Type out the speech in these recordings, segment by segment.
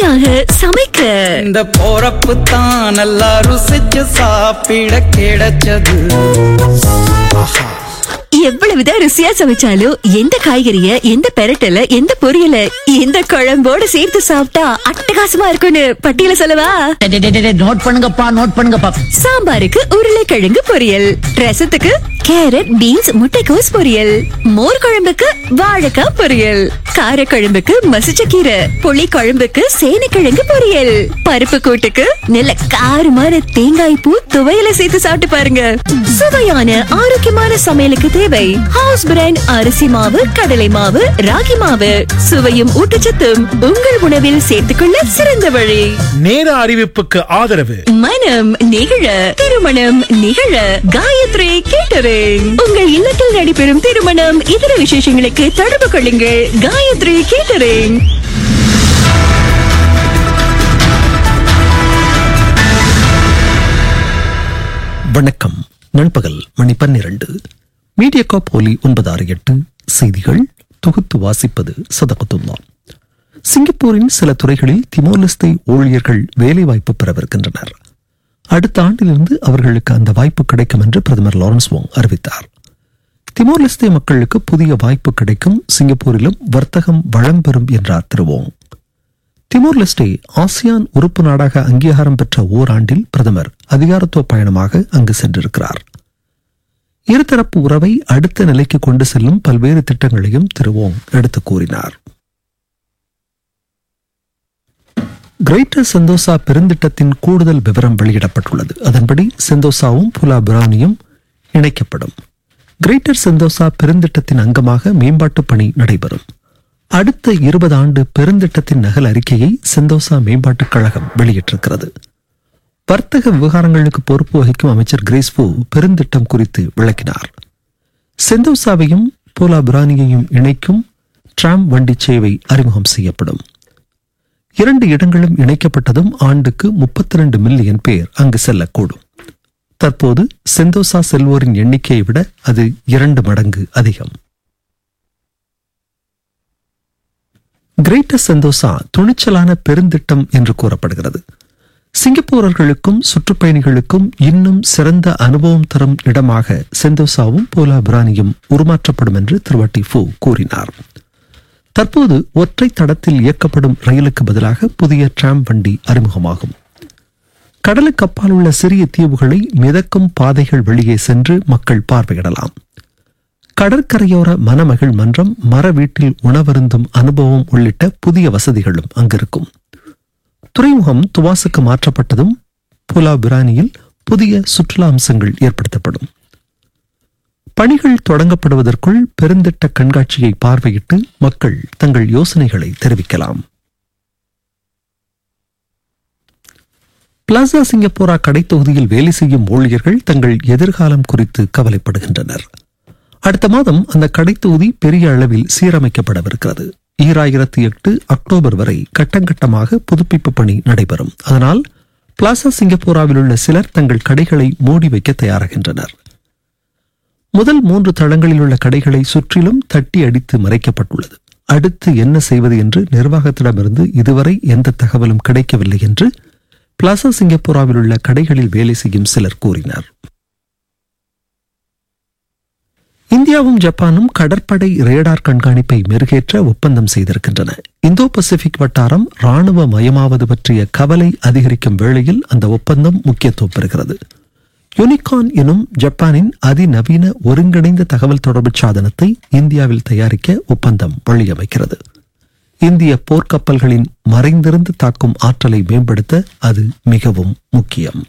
சுவையாக சமைக்க இந்த போறப்பு தான் நல்லா ருசிச்சு சாப்பிட கிடைச்சது எவ்வளவுதான் ருசியா சமைச்சாலும் எந்த காய்கறிய எந்த பெரட்டல எந்த பொரியல எந்த குழம்போட சேர்த்து சாப்பிட்டா அட்டகாசமா இருக்கும்னு பட்டியல சொல்லவா டே, டே, டே, டே, நோட் பண்ணுங்கப்பா நோட் பண்ணுங்கப்பா சாம்பாருக்கு உருளைக்கிழங்கு பொரியல் ரசத்துக்கு கேரட் பீன்ஸ் முட்டைக்கோஸ் பொரியல் மோர் குழம்புக்கு வாழைக்காய் பொரியல் காரக்குழம்புக்கு மசிச்சக்கீரை புளி குழம்புக்கு சேனைக்கிழங்கு பொரியல் பருப்பு கூட்டுக்கு நல்ல காரமான தேங்காய் பூ துவையல சேர்த்து சாப்பிட்டு பாருங்க சுவையான ஆரோக்கியமான சமையலுக்கு தேவை ஹவுஸ் பிராண்ட் அரிசி மாவு கடலை மாவு ராகி மாவு சுவையும் ஊட்டச்சத்தும் உங்கள் உணவில் சேர்த்துக்கொள்ள சிறந்த வழி நேர அறிவிப்புக்கு ஆதரவு மனம் நிகழ திருமணம் நிகழ காயத்ரி கேட்டரிங் உங்கள் இல்லத்தில் நடைபெறும் திருமணம் இதர விசேஷங்களுக்கு தொடர்பு கொள்ளுங்கள் காயத்ரி கேட்டரிங் வணக்கம் நண்பகல் மணி பன்னிரண்டு மீடியா போலி ஒன்பது ஆறு எட்டு செய்திகள் தொகுத்து வாசிப்பது சதகத்துல்லா சிங்கப்பூரின் சில துறைகளில் திமோலெஸ்தே ஊழியர்கள் வேலைவாய்ப்பு பெறவிருக்கின்றனர் அடுத்த ஆண்டிலிருந்து அவர்களுக்கு அந்த வாய்ப்பு கிடைக்கும் என்று பிரதமர் லாரன்ஸ் வோங் அறிவித்தார் திமோலெஸ்தே மக்களுக்கு புதிய வாய்ப்பு கிடைக்கும் சிங்கப்பூரிலும் வர்த்தகம் வளம் பெறும் என்றார் திரு வோங் திமோர் லெஸ்டே ஆசியான் உறுப்பு நாடாக அங்கீகாரம் பெற்ற ஓராண்டில் பிரதமர் அதிகாரத்துவ பயணமாக அங்கு சென்றிருக்கிறார் இருதரப்பு உறவை அடுத்த நிலைக்கு கொண்டு செல்லும் பல்வேறு திட்டங்களையும் திரு ஓங் எடுத்துக் கூறினார் கிரேட்டர் செந்தோசா பெருந்திட்டத்தின் கூடுதல் விவரம் வெளியிடப்பட்டுள்ளது அதன்படி செந்தோசாவும் புலா பிரவுனியும் இணைக்கப்படும் கிரேட்டர் செந்தோசா பெருந்திட்டத்தின் அங்கமாக மேம்பாட்டு பணி நடைபெறும் அடுத்த இருபது ஆண்டு பெருந்திட்டத்தின் நகல் அறிக்கையை செந்தோசா மேம்பாட்டுக் கழகம் வெளியிட்டிருக்கிறது வர்த்தக விவகாரங்களுக்கு பொறுப்பு வகிக்கும் அமைச்சர் கிரேஸ்பு பெருந்திட்டம் குறித்து விளக்கினார் செந்தோசாவையும் போலா பிரானியையும் இணைக்கும் டிராம் வண்டி சேவை அறிமுகம் செய்யப்படும் இரண்டு இடங்களும் இணைக்கப்பட்டதும் ஆண்டுக்கு முப்பத்தி ரெண்டு மில்லியன் பேர் அங்கு செல்லக்கூடும் தற்போது செந்தோசா செல்வோரின் எண்ணிக்கையை விட அது இரண்டு மடங்கு அதிகம் கிரேட்டர் செந்தோசா துணிச்சலான பெருந்திட்டம் என்று கூறப்படுகிறது சிங்கப்பூரர்களுக்கும் சுற்றுப்பயணிகளுக்கும் இன்னும் சிறந்த அனுபவம் தரும் இடமாக செந்தோசாவும் போலா பிரானியும் உருமாற்றப்படும் என்று திருவட்டி ஃபு கூறினார் தற்போது ஒற்றை தடத்தில் இயக்கப்படும் ரயிலுக்கு பதிலாக புதிய டிராம் வண்டி அறிமுகமாகும் கடலுக்கு அப்பால் உள்ள சிறிய தீவுகளை மிதக்கும் பாதைகள் வெளியே சென்று மக்கள் பார்வையிடலாம் கடற்கரையோர மனமகிழ் மன்றம் மர வீட்டில் உணவருந்தும் அனுபவம் உள்ளிட்ட புதிய வசதிகளும் அங்கிருக்கும் துறைமுகம் துவாசுக்கு மாற்றப்பட்டதும் புலா பிரானியில் புதிய சுற்றுலா அம்சங்கள் ஏற்படுத்தப்படும் பணிகள் தொடங்கப்படுவதற்குள் பெருந்திட்ட கண்காட்சியை பார்வையிட்டு மக்கள் தங்கள் யோசனைகளை தெரிவிக்கலாம் பிளாசா சிங்கப்பூரா கடைத்தொகுதியில் வேலை செய்யும் ஊழியர்கள் தங்கள் எதிர்காலம் குறித்து கவலைப்படுகின்றனர் அடுத்த மாதம் அந்த கடைத்தொகுதி பெரிய அளவில் சீரமைக்கப்படவிருக்கிறது ஈராயிரத்தி எட்டு அக்டோபர் வரை கட்டங்கட்டமாக புதுப்பிப்பு பணி நடைபெறும் அதனால் பிளாசா சிங்கப்பூராவில் உள்ள சிலர் தங்கள் கடைகளை மூடி வைக்க தயாராகின்றனர் முதல் மூன்று தளங்களில் உள்ள கடைகளை சுற்றிலும் தட்டி அடித்து மறைக்கப்பட்டுள்ளது அடுத்து என்ன செய்வது என்று நிர்வாகத்திடமிருந்து இதுவரை எந்த தகவலும் கிடைக்கவில்லை என்று பிளாசா சிங்கப்பூராவில் உள்ள கடைகளில் வேலை செய்யும் சிலர் கூறினர் இந்தியாவும் ஜப்பானும் கடற்படை ரேடார் கண்காணிப்பை மெருகேற்ற ஒப்பந்தம் செய்திருக்கின்றன இந்தோ பசிபிக் வட்டாரம் ராணுவ மயமாவது பற்றிய கவலை அதிகரிக்கும் வேளையில் அந்த ஒப்பந்தம் முக்கியத்துவம் பெறுகிறது யூனிகான் எனும் ஜப்பானின் அதிநவீன ஒருங்கிணைந்த தகவல் தொடர்பு சாதனத்தை இந்தியாவில் தயாரிக்க ஒப்பந்தம் வழியமைக்கிறது இந்திய போர்க்கப்பல்களின் மறைந்திருந்து தாக்கும் ஆற்றலை மேம்படுத்த அது மிகவும் முக்கியம்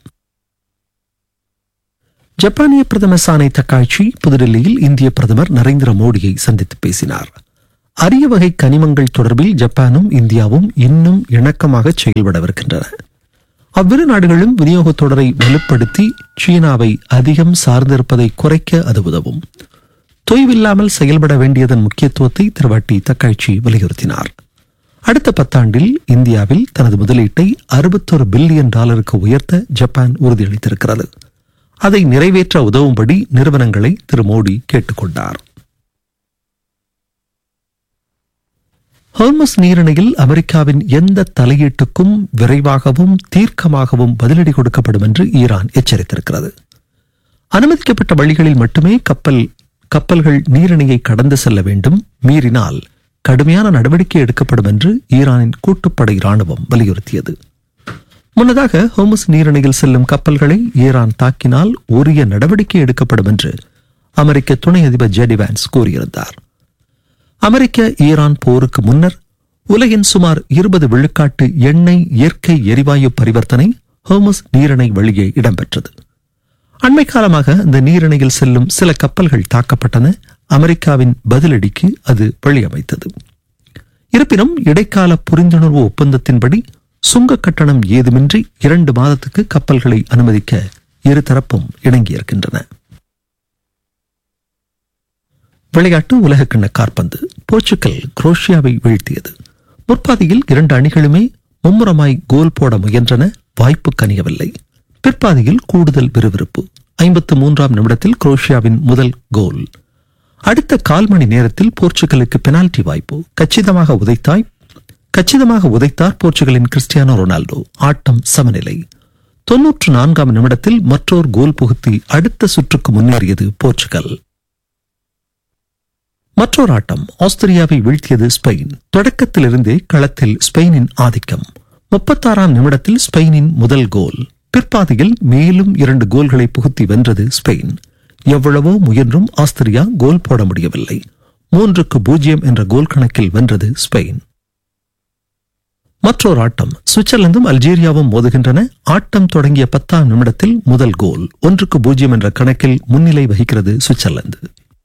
ஜப்பானிய பிரதமர் சானை தக்காய்ச்சி புதுடெல்லியில் இந்திய பிரதமர் நரேந்திர மோடியை சந்தித்து பேசினார் அரிய வகை கனிமங்கள் தொடர்பில் ஜப்பானும் இந்தியாவும் இன்னும் இணக்கமாக செயல்படவிருக்கின்றன அவ்விரு நாடுகளும் விநியோகத் தொடரை வலுப்படுத்தி சீனாவை அதிகம் சார்ந்திருப்பதை குறைக்க அது உதவும் தொய்வில்லாமல் செயல்பட வேண்டியதன் முக்கியத்துவத்தை திருவாட்டி தக்காய்ச்சி வலியுறுத்தினார் அடுத்த பத்தாண்டில் இந்தியாவில் தனது முதலீட்டை அறுபத்தொரு பில்லியன் டாலருக்கு உயர்த்த ஜப்பான் உறுதியளித்திருக்கிறது அதை நிறைவேற்ற உதவும்படி நிறுவனங்களை திரு மோடி கேட்டுக்கொண்டார் ஹோர்மஸ் நீரிணையில் அமெரிக்காவின் எந்த தலையீட்டுக்கும் விரைவாகவும் தீர்க்கமாகவும் பதிலடி கொடுக்கப்படும் என்று ஈரான் எச்சரித்திருக்கிறது அனுமதிக்கப்பட்ட வழிகளில் மட்டுமே கப்பல் கப்பல்கள் நீரிணையை கடந்து செல்ல வேண்டும் மீறினால் கடுமையான நடவடிக்கை எடுக்கப்படும் என்று ஈரானின் கூட்டுப்படை ராணுவம் வலியுறுத்தியது முன்னதாக ஹோமஸ் நீரிணையில் செல்லும் கப்பல்களை ஈரான் தாக்கினால் உரிய நடவடிக்கை எடுக்கப்படும் என்று அமெரிக்க துணை அதிபர் ஜெடி வான்ஸ் கூறியிருந்தார் அமெரிக்க ஈரான் போருக்கு முன்னர் உலகின் சுமார் இருபது விழுக்காட்டு எண்ணெய் இயற்கை எரிவாயு பரிவர்த்தனை ஹோமஸ் நீரிணை வழியே இடம்பெற்றது அண்மை காலமாக இந்த நீரிணையில் செல்லும் சில கப்பல்கள் தாக்கப்பட்டன அமெரிக்காவின் பதிலடிக்கு அது வழியமைத்தது இருப்பினும் இடைக்கால புரிந்துணர்வு ஒப்பந்தத்தின்படி சுங்க கட்டணம் ஏதுமின்றி இரண்டு மாதத்துக்கு கப்பல்களை அனுமதிக்க இருதரப்பும் இணங்கியிருக்கின்றன விளையாட்டு உலகக்கிண்ண காற்பந்து போர்ச்சுகல் குரோஷியாவை வீழ்த்தியது முற்பாதியில் இரண்டு அணிகளுமே மும்முரமாய் கோல் போட முயன்றன வாய்ப்பு கனியவில்லை பிற்பாதியில் கூடுதல் விறுவிறுப்பு ஐம்பத்து மூன்றாம் நிமிடத்தில் குரோஷியாவின் முதல் கோல் அடுத்த கால் மணி நேரத்தில் போர்ச்சுகலுக்கு பெனால்டி வாய்ப்பு கச்சிதமாக உதைத்தாய் கச்சிதமாக உதைத்தார் போர்ச்சுகலின் கிறிஸ்டியானோ ரொனால்டோ ஆட்டம் சமநிலை தொன்னூற்று நான்காம் நிமிடத்தில் மற்றொரு கோல் புகுத்தி அடுத்த சுற்றுக்கு முன்னேறியது போர்ச்சுகல் மற்றொரு ஆட்டம் ஆஸ்திரியாவை வீழ்த்தியது ஸ்பெயின் தொடக்கத்திலிருந்தே களத்தில் ஸ்பெயினின் ஆதிக்கம் முப்பத்தாறாம் நிமிடத்தில் ஸ்பெயினின் முதல் கோல் பிற்பாதையில் மேலும் இரண்டு கோல்களை புகுத்தி வென்றது ஸ்பெயின் எவ்வளவோ முயன்றும் ஆஸ்திரியா கோல் போட முடியவில்லை மூன்றுக்கு பூஜ்ஜியம் என்ற கோல் கணக்கில் வென்றது ஸ்பெயின் மற்றொரு ஆட்டம் சுவிட்சர்லாந்தும் அல்ஜீரியாவும் மோதுகின்றன ஆட்டம் தொடங்கிய பத்தாம் நிமிடத்தில் முதல் கோல் ஒன்றுக்கு பூஜ்ஜியம் என்ற கணக்கில் முன்னிலை வகிக்கிறது சுவிட்சர்லாந்து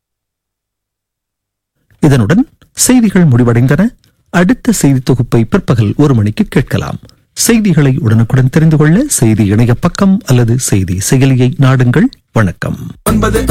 இதனுடன் செய்திகள் முடிவடைந்தன அடுத்த செய்தி தொகுப்பை பிற்பகல் ஒரு மணிக்கு கேட்கலாம் செய்திகளை உடனுக்குடன் தெரிந்து கொள்ள செய்தி இணைய பக்கம் அல்லது செய்தி செயலியை நாடுங்கள் வணக்கம் ஒன்பது